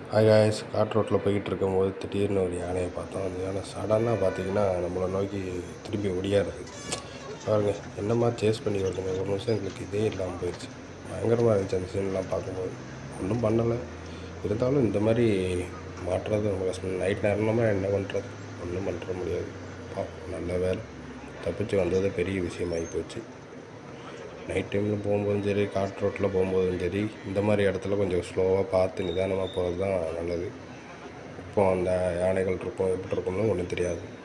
hi guys God ரோட்டில் போய்கிட்டு இருக்கும்போது திடீர்னு ஒரு யானையை பார்த்தோம் அந்த யானை சடனாக பார்த்தீங்கன்னா நம்மளை நோக்கி திரும்பி ஒடியாருது பாருங்க என்னமா சேஸ் பண்ணி வருதுங்க ஒரு நிமிஷம் எங்களுக்கு இதே இல்லாமல் போயிடுச்சு பயங்கரமாக இருந்துச்சு அந்த சீன்லாம் பார்க்கும்போது ஒன்றும் பண்ணலை இருந்தாலும் இந்த மாதிரி மாட்டுறது ரொம்ப கஷ்டம் நைட் நேரம்னா என்ன பண்ணுறது ஒன்றும் பண்ணுற முடியாது பாவம், நல்ல வேலை தப்பிச்சு வந்தது பெரிய விஷயமாகி போச்சு நைட் டைமில் போகும்போதும் சரி காட் ரோட்டில் போகும்போதும் சரி இந்த மாதிரி இடத்துல கொஞ்சம் ஸ்லோவாக பார்த்து நிதானமாக போகிறது தான் நல்லது இப்போ அந்த யானைகள் இருக்கும் எப்படி இருக்கும்னு ஒன்றும் தெரியாது